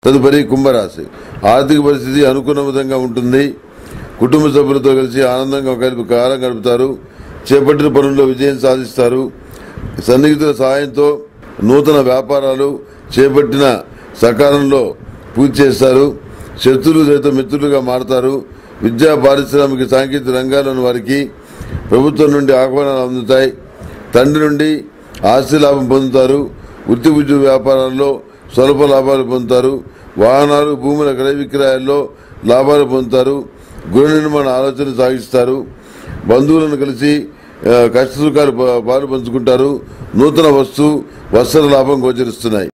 తదుపరి కుంభరాశి ఆర్థిక పరిస్థితి అనుకున్న విధంగా ఉంటుంది కుటుంబ సభ్యులతో కలిసి ఆనందంగా కలిపి కాలం గడుపుతారు చేపట్టిన పనుల్లో విజయం సాధిస్తారు సన్నిహితుల సహాయంతో నూతన వ్యాపారాలు చేపట్టిన సకాలంలో పూర్తి చేస్తారు శత్రువులు సైతం మిత్రులుగా మారతారు విద్యా పారిశ్రామిక సాంకేతిక రంగాల్లోని వారికి ప్రభుత్వం నుండి ఆహ్వానాలు అందుతాయి తండ్రి నుండి ఆస్తి లాభం పొందుతారు వృత్తి ఉద్యోగ వ్యాపారాల్లో స్వల్ప లాభాలు పొందుతారు వాహనాలు భూముల క్రయ విక్రయాల్లో లాభాలు పొందుతారు గృహ నిర్మాణ ఆలోచన సాగిస్తారు బంధువులను కలిసి ఆ, కష్ట సుఖాలు పా- పాలు పంచుకుంటారు నూతన వస్తు వస్త్ర లాభం గోచరిస్తున్నాయి